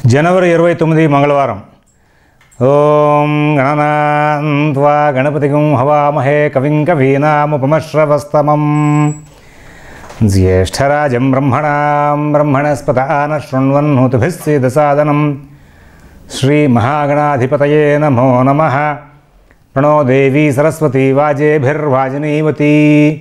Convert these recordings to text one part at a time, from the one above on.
జనవరి ఇరవై తొమ్మిది మంగళవారం ఓం గణనాన్వా గణపతిగం హవామహే కవిం కవీనాముపమశ్రవస్తమం జ్యేష్ఠరాజం బ్రహ్మణాం బ్రహ్మణస్పతాన శృణ్వన్నుతుభిస్సిదసాదనం శ్రీమహాగణాధిపతయే నమో నమ ప్రణో దేవీ సరస్వతీ వాజేభిర్వాజనీవతీ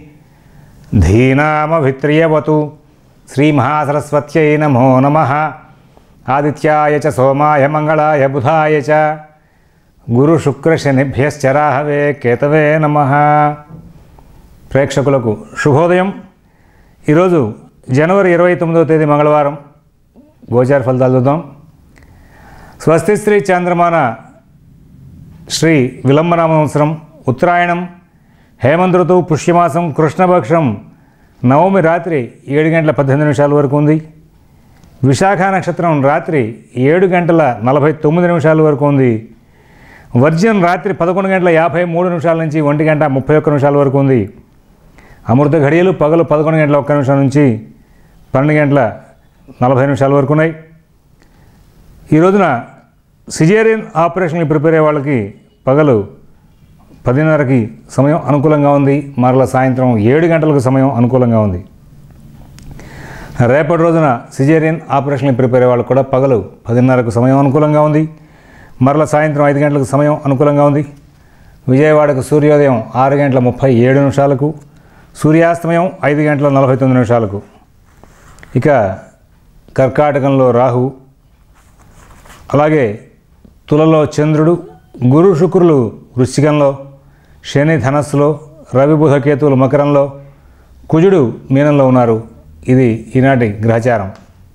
ధీనామభిత్రియవతు శ్రీమహాసరస్వత్యై నమో నమ ఆదిత్యాయ చ సోమాయ మంగళాయ బుధాయ చ గురుశుక్రశనిభ్యశ్చ రాహవే కేతవే నమ ప్రేక్షకులకు శుభోదయం ఈరోజు జనవరి ఇరవై తొమ్మిదవ తేదీ మంగళవారం గోచార ఫలితాలు చూద్దాం స్వస్తి శ్రీ చంద్రమాన శ్రీ విలంబనామ సంవత్సరం ఉత్తరాయణం హేమంత్ ఋతువు పుష్యమాసం కృష్ణపక్షం నవమి రాత్రి ఏడు గంటల పద్దెనిమిది నిమిషాల వరకు ఉంది విశాఖ నక్షత్రం రాత్రి ఏడు గంటల నలభై తొమ్మిది నిమిషాల వరకు ఉంది వర్జన్ రాత్రి పదకొండు గంటల యాభై మూడు నిమిషాల నుంచి ఒంటి గంట ముప్పై ఒక్క నిమిషాల వరకు ఉంది అమృత ఘడియలు పగలు పదకొండు గంటల ఒక్క నిమిషం నుంచి పన్నెండు గంటల నలభై నిమిషాల వరకు ఉన్నాయి ఈ రోజున సిజేరియన్ ఆపరేషన్కి ప్రిపేర్ అయ్యే వాళ్ళకి పగలు పదిన్నరకి సమయం అనుకూలంగా ఉంది మరల సాయంత్రం ఏడు గంటలకు సమయం అనుకూలంగా ఉంది రేపటి రోజున సిజేరియన్ ఆపరేషన్కి ప్రిపేర్ అయ్యే వాళ్ళకి కూడా పగలు పదిన్నరకు సమయం అనుకూలంగా ఉంది మరల సాయంత్రం ఐదు గంటలకు సమయం అనుకూలంగా ఉంది విజయవాడకు సూర్యోదయం ఆరు గంటల ముప్పై ఏడు నిమిషాలకు సూర్యాస్తమయం ఐదు గంటల నలభై తొమ్మిది నిమిషాలకు ఇక కర్కాటకంలో రాహు అలాగే తులలో చంద్రుడు గురు శుక్రులు వృశ్చికంలో శని ధనస్సులో రవి బుధ కేతువులు మకరంలో కుజుడు మీనంలో ఉన్నారు ఇది ఈనాటి గ్రహచారం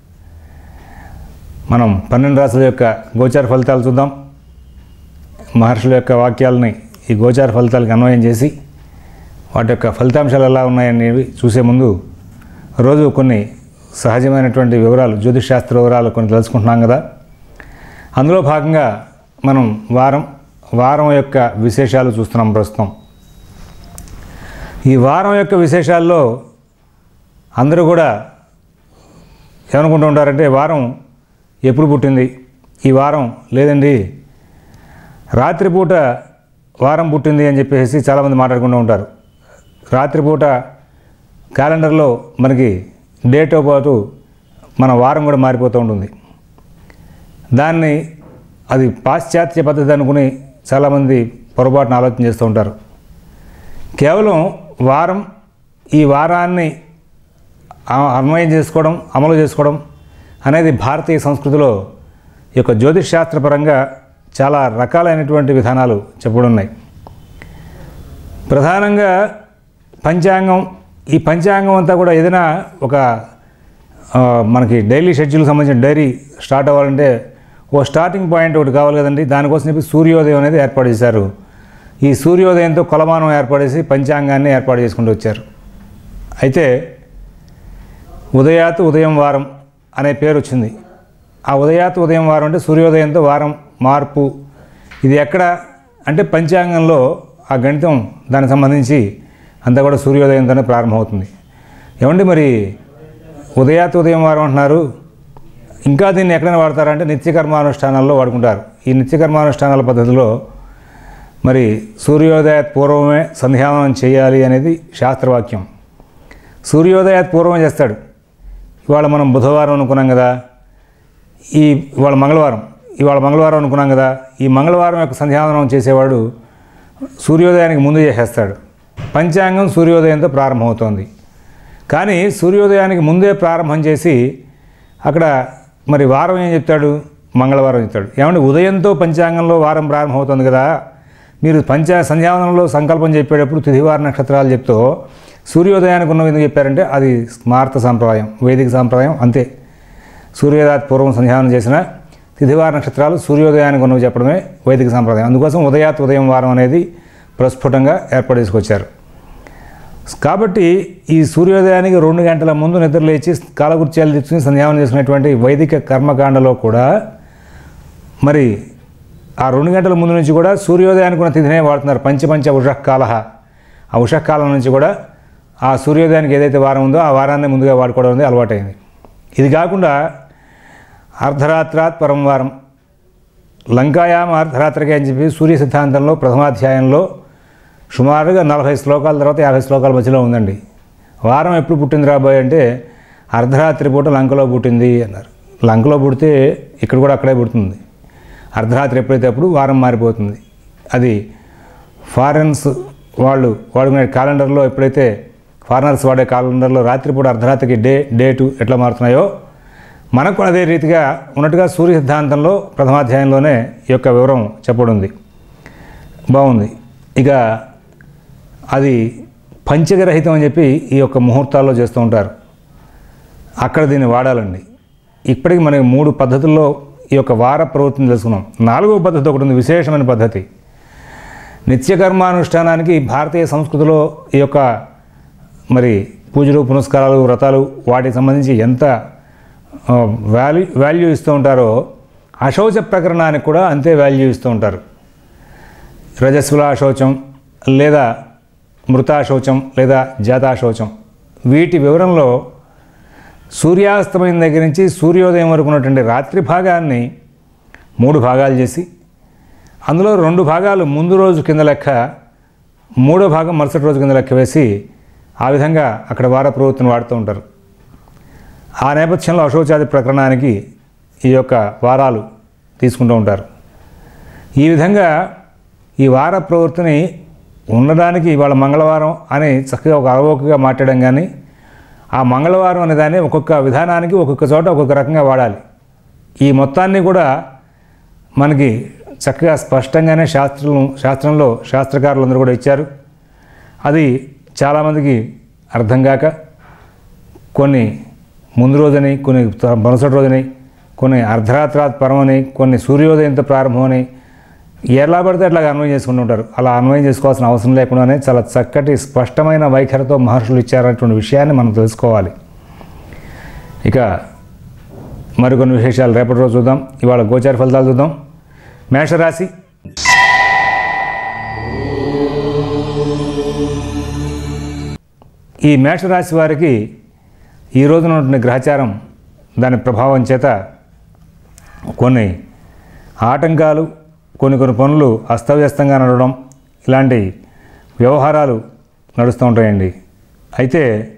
మనం పన్నెండు రాశుల యొక్క గోచార ఫలితాలు చూద్దాం మహర్షుల యొక్క వాక్యాలని ఈ గోచార ఫలితాలకు అన్వయం చేసి వాటి యొక్క ఫలితాంశాలు ఎలా ఉన్నాయనేవి చూసే ముందు రోజు కొన్ని సహజమైనటువంటి వివరాలు జ్యోతిష్ శాస్త్ర వివరాలు కొన్ని తెలుసుకుంటున్నాం కదా అందులో భాగంగా మనం వారం వారం యొక్క విశేషాలు చూస్తున్నాం ప్రస్తుతం ఈ వారం యొక్క విశేషాల్లో అందరూ కూడా ఏమనుకుంటూ ఉంటారంటే వారం ఎప్పుడు పుట్టింది ఈ వారం లేదండి రాత్రిపూట వారం పుట్టింది అని చెప్పేసి చాలామంది మాట్లాడుకుంటూ ఉంటారు రాత్రిపూట క్యాలెండర్లో మనకి డేట్తో పాటు మన వారం కూడా మారిపోతూ ఉంటుంది దాన్ని అది పాశ్చాత్య పద్ధతి అనుకుని చాలామంది పొరపాటున ఆలోచన చేస్తూ ఉంటారు కేవలం వారం ఈ వారాన్ని ఆ- అన్వయం చేసుకోవడం అమలు చేసుకోవడం అనేది భారతీయ సంస్కృతిలో ఈ యొక్క జ్యోతిష్ శాస్త్రపరంగా చాలా రకాలైనటువంటి విధానాలు చెప్పబడున్నాయి ప్రధానంగా పంచాంగం ఈ పంచాంగం అంతా కూడా ఏదైనా ఒక ఆ, మనకి డైలీ షెడ్యూల్కి సంబంధించిన డైరీ స్టార్ట్ అవ్వాలంటే ఓ స్టార్టింగ్ పాయింట్ ఒకటి కావాలి కదండి దానికోసం చెప్పి సూర్యోదయం అనేది ఏర్పాటు చేశారు ఈ సూర్యోదయంతో కొలమానం ఏర్పాటేసి పంచాంగాన్ని ఏర్పాటు చేసుకుంటూ వచ్చారు అయితే ఉదయాత్ ఉదయం వారం అనే పేరు వచ్చింది ఆ ఉదయాత్ ఉదయం వారం అంటే సూర్యోదయంతో వారం మార్పు ఇది ఎక్కడ అంటే పంచాంగంలో ఆ గణితం దానికి సంబంధించి అంతా కూడా సూర్యోదయంతోనే ప్రారంభమవుతుంది ఏమండి మరి ఉదయాత్ ఉదయం వారం అంటున్నారు ఇంకా దీన్ని ఎక్కడైనా వాడతారంటే నిత్యకర్మానుష్ఠానాల్లో వాడుకుంటారు ఈ నిత్యకర్మానుష్ఠానాల పద్ధతిలో మరి సూర్యోదయాత్ పూర్వమే సంధ్యావనం చేయాలి అనేది శాస్త్రవాక్యం సూర్యోదయాత్ పూర్వం చేస్తాడు ఇవాళ మనం బుధవారం అనుకున్నాం కదా ఈ ఇవాళ మంగళవారం ఇవాళ మంగళవారం అనుకున్నాం కదా ఈ మంగళవారం యొక్క సంధ్యావనం చేసేవాడు సూర్యోదయానికి ముందు చేసేస్తాడు పంచాంగం సూర్యోదయంతో ప్రారంభమవుతోంది కానీ సూర్యోదయానికి ముందే ప్రారంభం చేసి అక్కడ మరి వారం ఏం చెప్తాడు మంగళవారం చెప్తాడు ఏమంటే ఉదయంతో పంచాంగంలో వారం ప్రారంభమవుతుంది కదా మీరు పంచా సంధ్యావనంలో సంకల్పం చెప్పేటప్పుడు తిథివార నక్షత్రాలు చెప్తూ సూర్యోదయానికి ఉన్నవి ఎందుకు చెప్పారంటే అది స్మార్త సాంప్రదాయం వేదిక సాంప్రదాయం అంతే సూర్యోదయాత్ పూర్వం సంధ్యావనం చేసిన తిథివార నక్షత్రాలు సూర్యోదయానికి ఉన్నవి చెప్పడమే వైదిక సాంప్రదాయం అందుకోసం ఉదయాత్ ఉదయం వారం అనేది ప్రస్ఫుటంగా ఏర్పాటు చేసుకొచ్చారు కాబట్టి ఈ సూర్యోదయానికి రెండు గంటల ముందు నిద్ర లేచి కాలకృత్యాలు తెచ్చుకుని సంధ్యావనం చేసుకునేటువంటి వైదిక కర్మకాండలో కూడా మరి ఆ రెండు గంటల ముందు నుంచి కూడా సూర్యోదయానికి ఉన్న తిథినే వాడుతున్నారు పంచపంచ ఉషకాల ఆ ఉషకాలం నుంచి కూడా ఆ సూర్యోదయానికి ఏదైతే వారం ఉందో ఆ వారాన్ని ముందుగా వాడుకోవడం అనేది అలవాటైంది ఇది కాకుండా అర్ధరాత్రాత్ పరంవారం లంకాయాం అర్ధరాత్రికి అని చెప్పి సూర్య సిద్ధాంతంలో ప్రథమాధ్యాయంలో సుమారుగా నలభై శ్లోకాల తర్వాత యాభై శ్లోకాల మధ్యలో ఉందండి వారం ఎప్పుడు పుట్టింది రాబోయే అంటే అర్ధరాత్రి పూట లంకలో పుట్టింది అన్నారు లంకలో పుడితే ఇక్కడ కూడా అక్కడే పుడుతుంది అర్ధరాత్రి ఎప్పుడైతే అప్పుడు వారం మారిపోతుంది అది ఫారెన్స్ వాళ్ళు వాడుకునే క్యాలెండర్లో ఎప్పుడైతే ఫారినర్స్ వాడే క్యాలెండర్లో రాత్రిపూట అర్ధరాత్రికి డే డేటు ఎట్లా మారుతున్నాయో మనకు అదే రీతిగా ఉన్నట్టుగా సూర్య సిద్ధాంతంలో ప్రథమాధ్యాయంలోనే ఈ యొక్క వివరం చెప్పబడింది బాగుంది ఇక అది పంచగరహితం అని చెప్పి ఈ యొక్క ముహూర్తాల్లో చేస్తూ ఉంటారు అక్కడ దీన్ని వాడాలండి ఇప్పటికి మనకి మూడు పద్ధతుల్లో ఈ యొక్క వార ప్రవృత్తిని తెలుసుకున్నాం నాలుగవ పద్ధతి ఒకటి ఉంది విశేషమైన పద్ధతి నిత్యకర్మానుష్ఠానానికి భారతీయ సంస్కృతిలో ఈ యొక్క మరి పూజలు పునస్కారాలు వ్రతాలు వాటికి సంబంధించి ఎంత ఆ, వాల్యూ వాల్యూ ఇస్తూ ఉంటారో అశౌచ ప్రకరణానికి కూడా అంతే వాల్యూ ఇస్తూ ఉంటారు రజస్వల శౌచం లేదా మృతాశౌచం లేదా జాతాశౌచం వీటి వివరంలో సూర్యాస్తమయం దగ్గర నుంచి సూర్యోదయం వరకు ఉన్నటువంటి రాత్రి భాగాన్ని మూడు భాగాలు చేసి అందులో రెండు భాగాలు ముందు రోజు కింద లెక్క మూడో భాగం మరుసటి రోజు కింద లెక్క వేసి ఆ విధంగా అక్కడ వార ప్రవృత్తిని వాడుతూ ఉంటారు ఆ నేపథ్యంలో అశోచాది ప్రకరణానికి ఈ యొక్క వారాలు తీసుకుంటూ ఉంటారు ఈ విధంగా ఈ వార ప్రవృత్తిని ఉండడానికి ఇవాళ మంగళవారం అని చక్కగా ఒక అలవోకగా మాట్లాడడం కానీ ఆ మంగళవారం అనే దాన్ని ఒక్కొక్క విధానానికి ఒక్కొక్క చోట ఒక్కొక్క రకంగా వాడాలి ఈ మొత్తాన్ని కూడా మనకి చక్కగా స్పష్టంగానే శాస్త్రం శాస్త్రంలో శాస్త్రకారులందరూ కూడా ఇచ్చారు అది చాలామందికి అర్థం కాక కొన్ని ముందు రోజని కొన్ని త- మరుసటి రోజని కొన్ని అర్ధరాత్రాత్ పరమని కొన్ని సూర్యోదయంతో ప్రారంభమని ఎలా పడితే అట్లా అన్వయం చేసుకుంటూ ఉంటారు అలా అన్వయం చేసుకోవాల్సిన అవసరం లేకుండానే చాలా చక్కటి స్పష్టమైన వైఖరితో మహర్షులు ఇచ్చారనేటువంటి విషయాన్ని మనం తెలుసుకోవాలి ఇక మరికొన్ని విశేషాలు రేపటి రోజు చూద్దాం ఇవాళ గోచార ఫలితాలు చూద్దాం మేషరాశి ఈ మేషరాశి వారికి ఈ రోజున ఉన్నటువంటి గ్రహచారం దాని ప్రభావం చేత కొన్ని ఆటంకాలు కొన్ని కొన్ని పనులు అస్తవ్యస్తంగా నడవడం ఇలాంటి వ్యవహారాలు నడుస్తూ ఉంటాయండి అయితే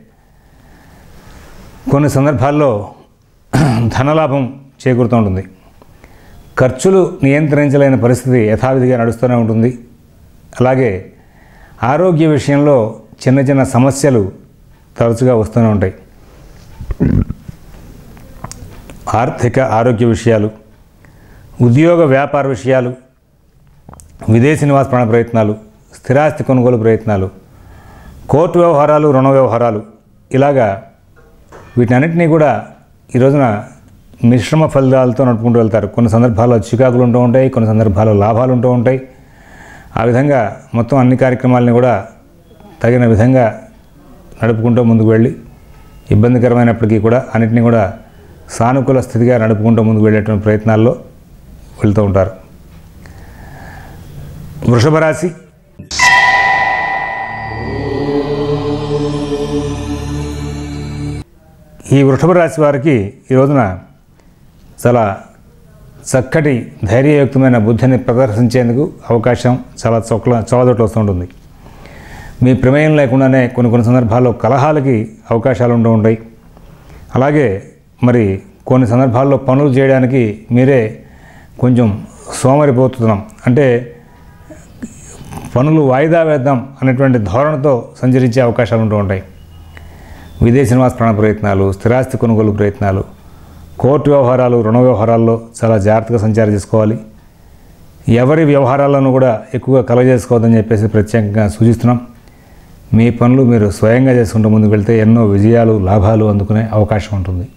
కొన్ని సందర్భాల్లో ధనలాభం చేకూరుతూ ఉంటుంది ఖర్చులు నియంత్రించలేని పరిస్థితి యథావిధిగా నడుస్తూనే ఉంటుంది అలాగే ఆరోగ్య విషయంలో చిన్న చిన్న సమస్యలు తరచుగా వస్తూనే ఉంటాయి ఆర్థిక ఆరోగ్య విషయాలు ఉద్యోగ వ్యాపార విషయాలు విదేశీ నివాస ప్రాణ ప్రయత్నాలు స్థిరాస్తి కొనుగోలు ప్రయత్నాలు కోర్టు వ్యవహారాలు రుణ వ్యవహారాలు ఇలాగా వీటన్నిటినీ కూడా ఈ రోజున మిశ్రమ ఫలితాలతో నడుపుకుంటూ వెళ్తారు కొన్ని సందర్భాల్లో చికాకులు ఉంటూ ఉంటాయి కొన్ని సందర్భాల్లో లాభాలు ఉంటూ ఉంటాయి ఆ విధంగా మొత్తం అన్ని కార్యక్రమాలని కూడా తగిన విధంగా నడుపుకుంటూ ముందుకు వెళ్ళి ఇబ్బందికరమైనప్పటికీ కూడా అన్నిటినీ కూడా సానుకూల స్థితిగా నడుపుకుంటూ ముందుకు వెళ్ళేటువంటి ప్రయత్నాల్లో వెళ్తూ ఉంటారు వృషభ రాశి ఈ వృషభ రాశి వారికి ఈ రోజున చాలా చక్కటి ధైర్యయుక్తమైన బుద్ధిని ప్రదర్శించేందుకు అవకాశం చాలా చొక్కల చవదొట్లు వస్తుంటుంది మీ ప్రమేయం లేకుండానే కొన్ని కొన్ని సందర్భాల్లో కలహాలకి అవకాశాలు ఉంటూ ఉంటాయి అలాగే మరి కొన్ని సందర్భాల్లో పనులు చేయడానికి మీరే కొంచెం సోమరిపోతున్నాం అంటే పనులు వాయిదా వేద్దాం అనేటువంటి ధోరణితో సంచరించే అవకాశాలు ఉంటూ ఉంటాయి విదేశీ నివాస ప్రాణ ప్రయత్నాలు స్థిరాస్తి కొనుగోలు ప్రయత్నాలు కోర్టు వ్యవహారాలు రుణ వ్యవహారాల్లో చాలా జాగ్రత్తగా సంచారం చేసుకోవాలి ఎవరి వ్యవహారాలను కూడా ఎక్కువగా కలగజేసుకోవద్దని చెప్పేసి ప్రత్యేకంగా సూచిస్తున్నాం మీ పనులు మీరు స్వయంగా చేసుకుంటూ ముందుకు వెళ్తే ఎన్నో విజయాలు లాభాలు అందుకునే అవకాశం ఉంటుంది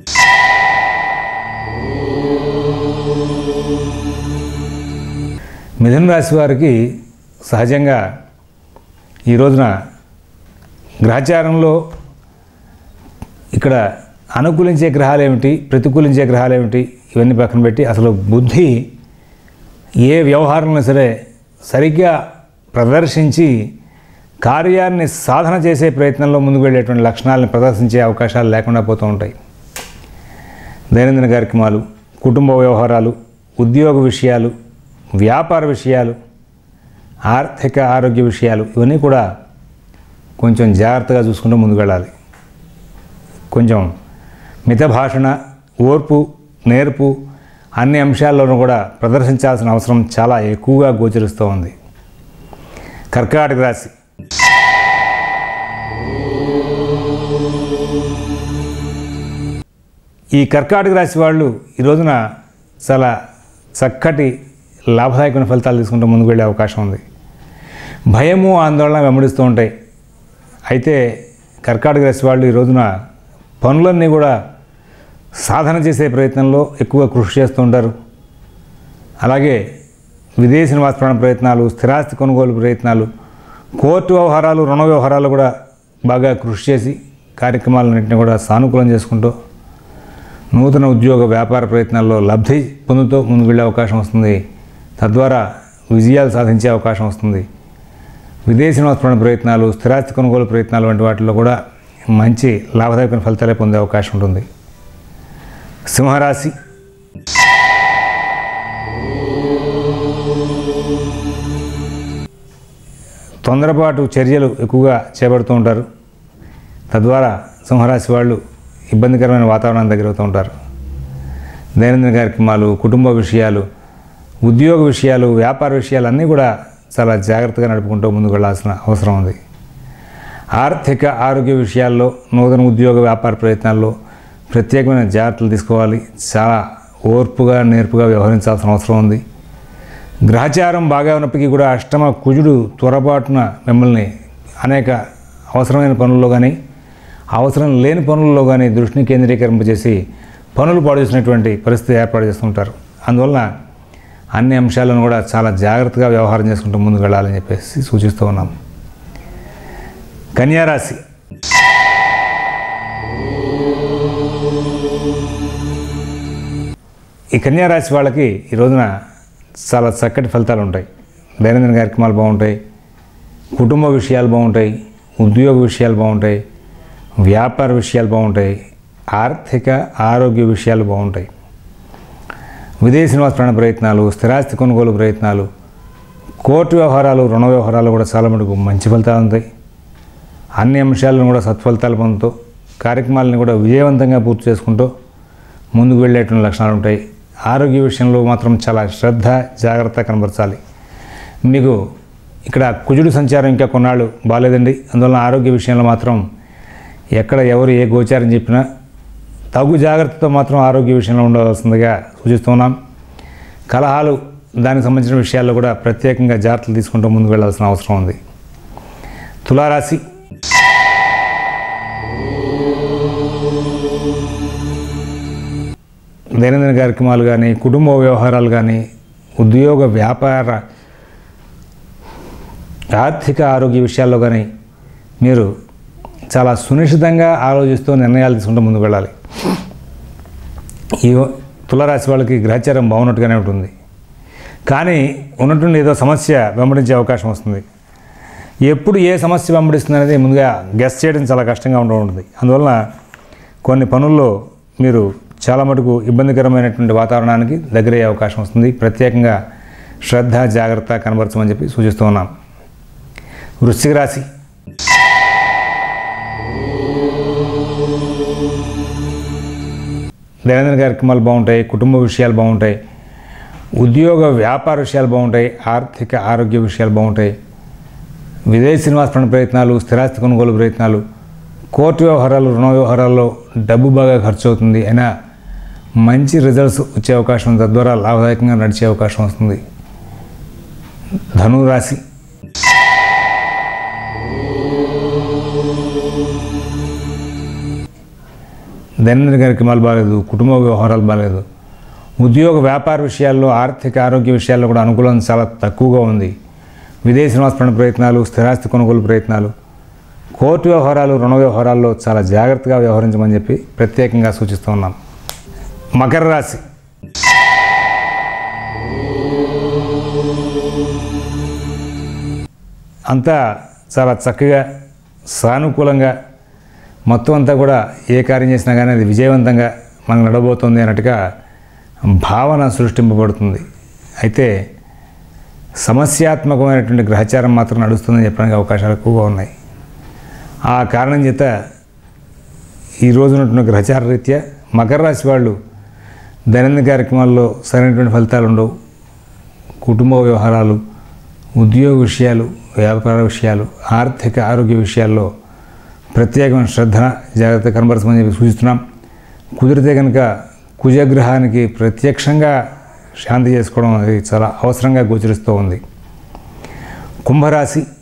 మిథున రాశి వారికి సహజంగా ఈ రోజున గ్రహచారంలో ఇక్కడ అనుకూలించే గ్రహాలు ఏమిటి ప్రతికూలించే గ్రహాలు ఏమిటి ఇవన్నీ పక్కన పెట్టి అసలు బుద్ధి ఏ వ్యవహారంలో సరే సరిగ్గా ప్రదర్శించి కార్యాన్ని సాధన చేసే ప్రయత్నంలో ముందుకు వెళ్ళేటువంటి లక్షణాలను ప్రదర్శించే అవకాశాలు లేకుండా పోతూ ఉంటాయి దైనందిన కార్యక్రమాలు కుటుంబ వ్యవహారాలు ఉద్యోగ విషయాలు వ్యాపార విషయాలు ఆర్థిక ఆరోగ్య విషయాలు ఇవన్నీ కూడా కొంచెం జాగ్రత్తగా చూసుకుంటూ ముందుకు వెళ్ళాలి కొంచెం మిత భాషణ ఓర్పు నేర్పు అన్ని అంశాల్లోనూ కూడా ప్రదర్శించాల్సిన అవసరం చాలా ఎక్కువగా గోచరిస్తూ ఉంది కర్కాటక రాశి ఈ కర్కాటక రాశి వాళ్ళు ఈ రోజున చాలా చక్కటి లాభదాయకమైన ఫలితాలు తీసుకుంటూ ముందుకు వెళ్ళే అవకాశం ఉంది భయము ఆందోళన వెంబడిస్తూ ఉంటాయి అయితే కర్కాటక రాశి వాళ్ళు ఈ రోజున పనులన్నీ కూడా సాధన చేసే ప్రయత్నంలో ఎక్కువ కృషి చేస్తూ ఉంటారు అలాగే విదేశీ నివాస ప్రయత్నాలు స్థిరాస్తి కొనుగోలు ప్రయత్నాలు కోర్టు వ్యవహారాలు రుణ వ్యవహారాలు కూడా బాగా కృషి చేసి కార్యక్రమాలన్నింటినీ కూడా సానుకూలం చేసుకుంటూ నూతన ఉద్యోగ వ్యాపార ప్రయత్నాల్లో లబ్ధి పొందుతూ ముందుకు వెళ్ళే అవకాశం వస్తుంది తద్వారా విజయాలు సాధించే అవకాశం వస్తుంది విదేశీ నివాస ప్రయత్నాలు స్థిరాస్తి కొనుగోలు ప్రయత్నాలు వంటి వాటిలో కూడా మంచి లాభదాయకమైన ఫలితాలే పొందే అవకాశం ఉంటుంది సింహరాశి తొందరపాటు చర్యలు ఎక్కువగా చేపడుతూ ఉంటారు తద్వారా సింహరాశి వాళ్ళు ఇబ్బందికరమైన వాతావరణానికి దగ్గరవుతూ ఉంటారు దైనందిన కార్యక్రమాలు కుటుంబ విషయాలు ఉద్యోగ విషయాలు వ్యాపార విషయాలు అన్నీ కూడా చాలా జాగ్రత్తగా నడుపుకుంటూ ముందుకు వెళ్ళాల్సిన అవసరం ఉంది ఆర్థిక ఆరోగ్య విషయాల్లో నూతన ఉద్యోగ వ్యాపార ప్రయత్నాల్లో ప్రత్యేకమైన జాగ్రత్తలు తీసుకోవాలి చాలా ఓర్పుగా నేర్పుగా వ్యవహరించాల్సిన అవసరం ఉంది గ్రహచారం బాగా ఉన్నప్పటికీ కూడా అష్టమ కుజుడు త్వరపాటున మిమ్మల్ని అనేక అవసరమైన పనుల్లో కానీ అవసరం లేని పనుల్లో కానీ దృష్టిని కేంద్రీకరింపజేసి పనులు పాడు చేసినటువంటి పరిస్థితి ఏర్పాటు చేస్తుంటారు అందువలన అన్ని అంశాలను కూడా చాలా జాగ్రత్తగా వ్యవహారం చేసుకుంటూ ముందుకు వెళ్ళాలని చెప్పేసి సూచిస్తూ ఉన్నాం కన్యారాశి ఈ కన్యారాశి వాళ్ళకి ఈ రోజున చాలా చక్కటి ఫలితాలు ఉంటాయి దైనందిన కార్యక్రమాలు బాగుంటాయి కుటుంబ విషయాలు బాగుంటాయి ఉద్యోగ విషయాలు బాగుంటాయి వ్యాపార విషయాలు బాగుంటాయి ఆర్థిక ఆరోగ్య విషయాలు బాగుంటాయి విదేశీ నివాస ప్రాణ ప్రయత్నాలు స్థిరాస్తి కొనుగోలు ప్రయత్నాలు కోర్టు వ్యవహారాలు రుణ వ్యవహారాలు కూడా చాలా మటుకు మంచి ఫలితాలు ఉంటాయి అన్ని అంశాలను కూడా సత్ఫలితాలు పొందుతూ కార్యక్రమాలను కూడా విజయవంతంగా పూర్తి చేసుకుంటూ ముందుకు వెళ్ళేటువంటి లక్షణాలు ఉంటాయి ఆరోగ్య విషయంలో మాత్రం చాలా శ్రద్ధ జాగ్రత్త కనబరచాలి మీకు ఇక్కడ కుజుడు సంచారం ఇంకా కొన్నాళ్ళు బాగాలేదండి అందువలన ఆరోగ్య విషయంలో మాత్రం ఎక్కడ ఎవరు ఏ గోచారం చెప్పినా తగు జాగ్రత్తతో మాత్రం ఆరోగ్య విషయంలో ఉండవలసిందిగా సూచిస్తున్నాం కలహాలు దానికి సంబంధించిన విషయాల్లో కూడా ప్రత్యేకంగా జాగ్రత్తలు తీసుకుంటూ ముందుకు వెళ్ళాల్సిన అవసరం ఉంది తులారాశి దైనందిన కార్యక్రమాలు కానీ కుటుంబ వ్యవహారాలు కానీ ఉద్యోగ వ్యాపార ఆర్థిక ఆరోగ్య విషయాల్లో కానీ మీరు చాలా సునిశ్చితంగా ఆలోచిస్తూ నిర్ణయాలు తీసుకుంటూ ముందుకు వెళ్ళాలి ఈ తులరాశి వాళ్ళకి గ్రహచారం బాగున్నట్టుగానే ఉంటుంది కానీ ఉన్నటువంటి ఏదో సమస్య వెంబడించే అవకాశం వస్తుంది ఎప్పుడు ఏ సమస్య వెంబడిస్తుంది అనేది ముందుగా గెస్ చేయడం చాలా కష్టంగా ఉంటూ ఉంటుంది అందువలన కొన్ని పనుల్లో మీరు చాలా మటుకు ఇబ్బందికరమైనటువంటి వాతావరణానికి దగ్గరయ్యే అవకాశం వస్తుంది ప్రత్యేకంగా శ్రద్ధ జాగ్రత్త కనబరచమని చెప్పి సూచిస్తూ ఉన్నాం వృశ్చిక రాశి దైనందిన కార్యక్రమాలు బాగుంటాయి కుటుంబ విషయాలు బాగుంటాయి ఉద్యోగ వ్యాపార విషయాలు బాగుంటాయి ఆర్థిక ఆరోగ్య విషయాలు బాగుంటాయి విదేశీ నివాస ప్రయత్నాలు స్థిరాస్తి కొనుగోలు ప్రయత్నాలు కోర్టు వ్యవహారాలు రుణ వ్యవహారాల్లో డబ్బు బాగా ఖర్చు అవుతుంది అయినా మంచి రిజల్ట్స్ వచ్చే అవకాశం ఉంది తద్వారా లాభదాయకంగా నడిచే అవకాశం వస్తుంది ధనురాశి దైనందిన కార్యక్రమాలు బాగాలేదు కుటుంబ వ్యవహారాలు బాగాలేదు ఉద్యోగ వ్యాపార విషయాల్లో ఆర్థిక ఆరోగ్య విషయాల్లో కూడా అనుకూలం చాలా తక్కువగా ఉంది విదేశీ నివాస ప్రయత్నాలు స్థిరాస్తి కొనుగోలు ప్రయత్నాలు కోర్టు వ్యవహారాలు రుణ వ్యవహారాల్లో చాలా జాగ్రత్తగా వ్యవహరించమని చెప్పి ప్రత్యేకంగా సూచిస్తూ ఉన్నాం మకర రాశి అంతా చాలా చక్కగా సానుకూలంగా మొత్తం అంతా కూడా ఏ కార్యం చేసినా కానీ అది విజయవంతంగా మనకు నడబోతుంది అన్నట్టుగా భావన సృష్టింపబడుతుంది అయితే సమస్యాత్మకమైనటువంటి గ్రహచారం మాత్రం నడుస్తుందని చెప్పడానికి అవకాశాలు ఎక్కువగా ఉన్నాయి ఆ కారణం చేత ఈ రోజు ఉన్నటువంటి గ్రహచార రీత్యా మకర రాశి వాళ్ళు దైనందిన కార్యక్రమాల్లో సరైనటువంటి ఫలితాలు ఉండవు కుటుంబ వ్యవహారాలు ఉద్యోగ విషయాలు వ్యాపార విషయాలు ఆర్థిక ఆరోగ్య విషయాల్లో ప్రత్యేకమైన శ్రద్ధ జాగ్రత్త కనబరచమని చెప్పి సూచిస్తున్నాం కుదిరితే కనుక కుజగ్రహానికి ప్రత్యక్షంగా శాంతి చేసుకోవడం అనేది చాలా అవసరంగా గోచరిస్తూ ఉంది కుంభరాశి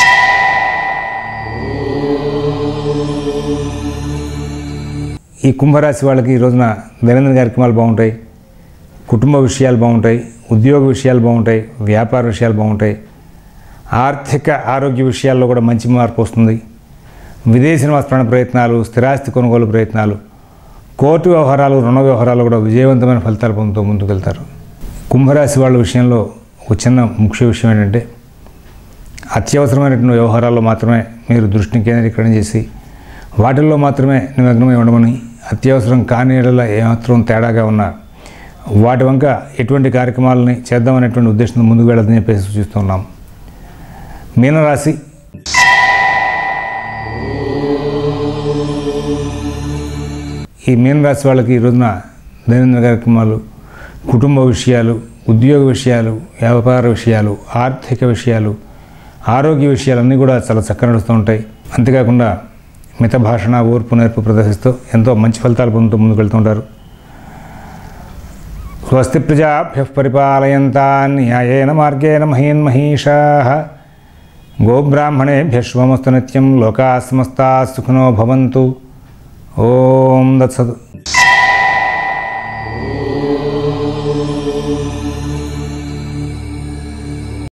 ఈ కుంభరాశి వాళ్ళకి ఈ రోజున దైనందిన కార్యక్రమాలు బాగుంటాయి కుటుంబ విషయాలు బాగుంటాయి ఉద్యోగ విషయాలు బాగుంటాయి వ్యాపార విషయాలు బాగుంటాయి ఆర్థిక ఆరోగ్య విషయాల్లో కూడా మంచి మార్పు వస్తుంది విదేశీ నివాస ప్రయత్నాలు స్థిరాస్తి కొనుగోలు ప్రయత్నాలు కోర్టు వ్యవహారాలు రుణ వ్యవహారాలు కూడా విజయవంతమైన ఫలితాలు పొందుతూ ముందుకు వెళ్తారు కుంభరాశి వాళ్ళ విషయంలో ఒక చిన్న ముఖ్య విషయం ఏంటంటే అత్యవసరమైనటువంటి వ్యవహారాల్లో మాత్రమే మీరు దృష్టిని కేంద్రీకరణ చేసి వాటిల్లో మాత్రమే నిమగ్నమై ఉండమని అత్యవసరం కాని ఏడల ఏమాత్రం తేడాగా ఉన్న వాటి వంక ఎటువంటి కార్యక్రమాలని చేద్దామనేటువంటి ఉద్దేశంతో ముందుకు వెళ్ళదని చెప్పేసి సూచిస్తున్నాం మీనరాశి ఈ మీనరాశి వాళ్ళకి ఈ రోజున దైనందిన కార్యక్రమాలు కుటుంబ విషయాలు ఉద్యోగ విషయాలు వ్యాపార విషయాలు ఆర్థిక విషయాలు ఆరోగ్య విషయాలన్నీ కూడా చాలా చక్కగా నడుస్తూ ఉంటాయి అంతేకాకుండా మిత భాషణ ఓర్పు నేర్పు ప్రదర్శిస్తూ ఎంతో మంచి ఫలితాలు పొందుతూ ముందుకు వెళ్తుంటారు స్వస్తి ప్రజాభ్య పరిపాలయంతా న్యాయేన మార్గేణ మహీన్మహీషా గోబ్రాహ్మణేభ్య శుభమస్తు నిత్యం లోకా సమస్తా సుఖినో భవంతు ఓం దత్సత్